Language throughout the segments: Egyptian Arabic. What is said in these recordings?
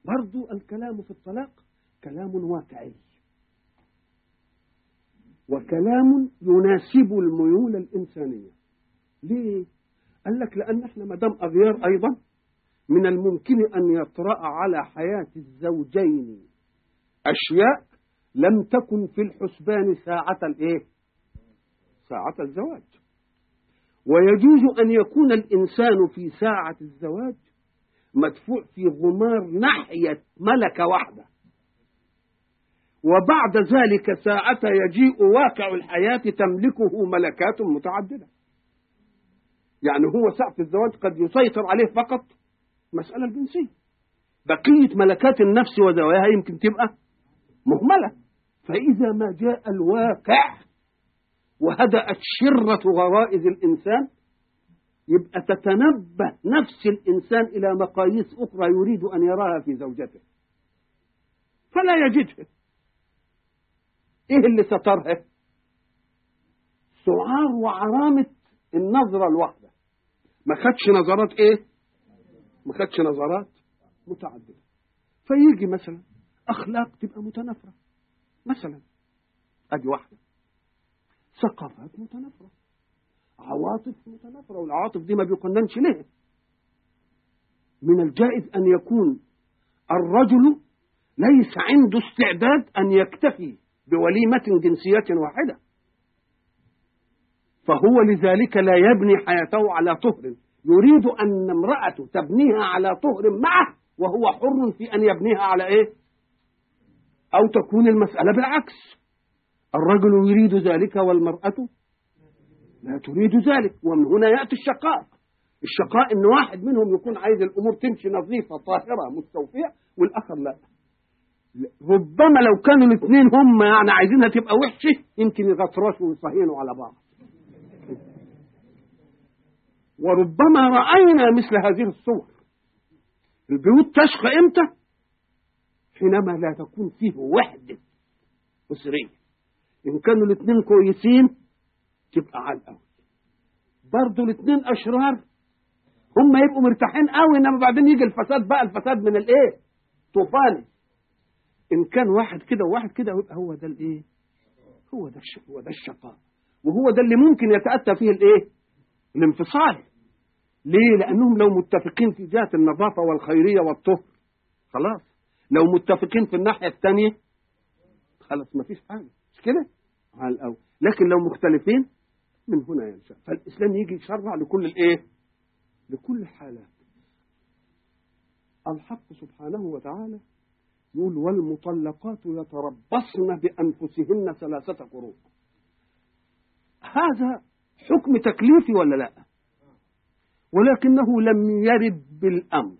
برضو الكلام في الطلاق كلام واقعي وكلام يناسب الميول الإنسانية ليه؟ قال لك لأن احنا ما دام أغيار أيضا من الممكن أن يطرأ على حياة الزوجين أشياء لم تكن في الحسبان ساعة الإيه؟ ساعة الزواج ويجوز أن يكون الإنسان في ساعة الزواج مدفوع في غمار ناحية ملكة واحدة وبعد ذلك ساعة يجيء واقع الحياة تملكه ملكات متعددة يعني هو ساعة الزواج قد يسيطر عليه فقط مسألة الجنسية بقية ملكات النفس وزواياها يمكن تبقى مهملة فإذا ما جاء الواقع وهدأت شرة غرائز الإنسان يبقى تتنبه نفس الإنسان إلى مقاييس أخرى يريد أن يراها في زوجته فلا يجدها إيه اللي سترها سعار وعرامة النظرة الواحدة ما خدش نظرات إيه ما خدش نظرات متعددة فيجي مثلا أخلاق تبقى متنافرة مثلا أدي واحدة ثقافات متنافرة عواطف متنافرة والعواطف دي ما بيقننش ليه من الجائز أن يكون الرجل ليس عنده استعداد أن يكتفي بوليمة جنسية واحدة فهو لذلك لا يبني حياته على طهر يريد أن امرأته تبنيها على طهر معه وهو حر في أن يبنيها على إيه أو تكون المسألة بالعكس الرجل يريد ذلك والمرأة لا تريد ذلك ومن هنا يأتي الشقاء الشقاء ان واحد منهم يكون عايز الامور تمشي نظيفه طاهره مستوفيه والاخر لا ربما لو كانوا الاثنين هم يعني عايزينها تبقى وحشه يمكن يغطرسوا ويصهينوا على بعض وربما راينا مثل هذه الصور البيوت تشقى امتى حينما لا تكون فيه وحده اسريه ان كانوا الاثنين كويسين تبقى على الاول برضه الاثنين اشرار هم يبقوا مرتاحين قوي انما بعدين يجي الفساد بقى الفساد من الايه طوفاني ان كان واحد كده وواحد كده يبقى هو ده الايه هو ده الش... هو ده الشقاء وهو ده اللي ممكن يتاتى فيه الايه الانفصال ليه لانهم لو متفقين في جهه النظافه والخيريه والطهر خلاص لو متفقين في الناحيه الثانيه خلاص ما فيش حاجه مش كده على الاول لكن لو مختلفين من هنا ينشا فالاسلام يجي يشرع لكل الايه لكل الحالات الحق سبحانه وتعالى يقول والمطلقات يتربصن بانفسهن ثلاثه قروء هذا حكم تكليفي ولا لا ولكنه لم يرد بالامر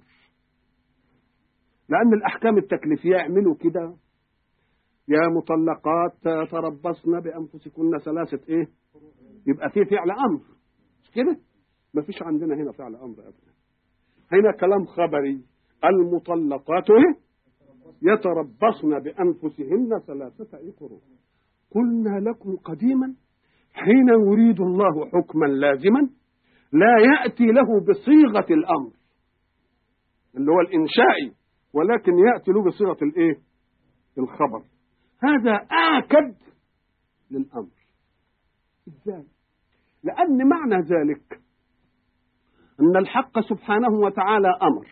لان الاحكام التكليفيه يعملوا كده يا مطلقات تربصن بانفسكن ثلاثه ايه يبقى في فعل امر مش كده ما فيش عندنا هنا فعل امر ابدا هنا كلام خبري المطلقات يتربصن بانفسهن ثلاثه ايه قروء قلنا لكم قديما حين يريد الله حكما لازما لا ياتي له بصيغه الامر اللي هو الانشائي ولكن ياتي له بصيغه الايه الخبر هذا آكد للأمر إزاي؟ لأن معنى ذلك أن الحق سبحانه وتعالى أمر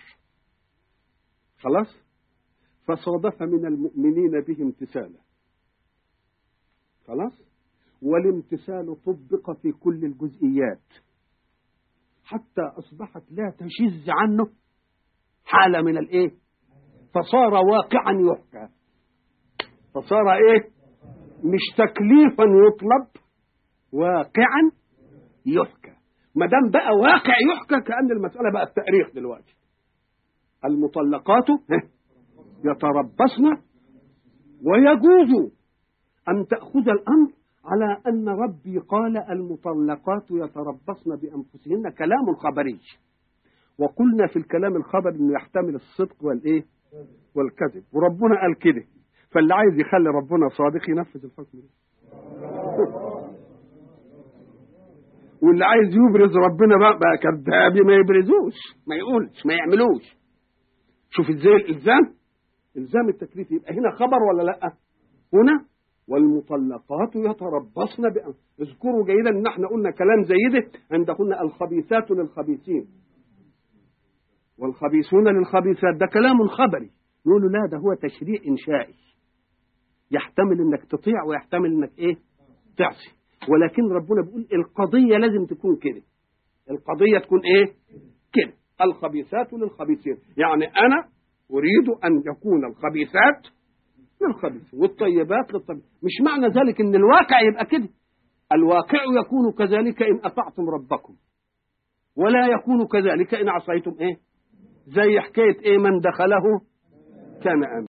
خلاص فصادف من المؤمنين به امتثالا خلاص والامتثال طبق في كل الجزئيات حتى أصبحت لا تشز عنه حالة من الإيه فصار واقعا يحكى فصار ايه مش تكليفا يطلب واقعا يحكى ما دام بقى واقع يحكى كان المساله بقى التاريخ دلوقتي المطلقات يتربصن ويجوز ان تاخذ الامر على ان ربي قال المطلقات يتربصن بانفسهن كلام خبري وقلنا في الكلام الخبري انه يحتمل الصدق والايه والكذب وربنا قال كده فاللي عايز يخلي ربنا صادق ينفذ الحكم ده واللي عايز يبرز ربنا بقى, بقى كذاب ما يبرزوش ما يقولش ما يعملوش شوف ازاي الالزام الزام التكليف يبقى هنا خبر ولا لا هنا والمطلقات يتربصن بأن اذكروا جيدا ان احنا قلنا كلام زي ده عند قلنا الخبيثات للخبيثين والخبيثون للخبيثات ده كلام خبري نقول له لا ده هو تشريع انشائي يحتمل انك تطيع ويحتمل انك ايه تعصي ولكن ربنا بيقول القضية لازم تكون كده القضية تكون ايه كده الخبيثات للخبيثين يعني انا اريد ان يكون الخبيثات للخبيث والطيبات للطيب مش معنى ذلك ان الواقع يبقى كده الواقع يكون كذلك ان اطعتم ربكم ولا يكون كذلك ان عصيتم ايه زي حكايه ايه من دخله كان امن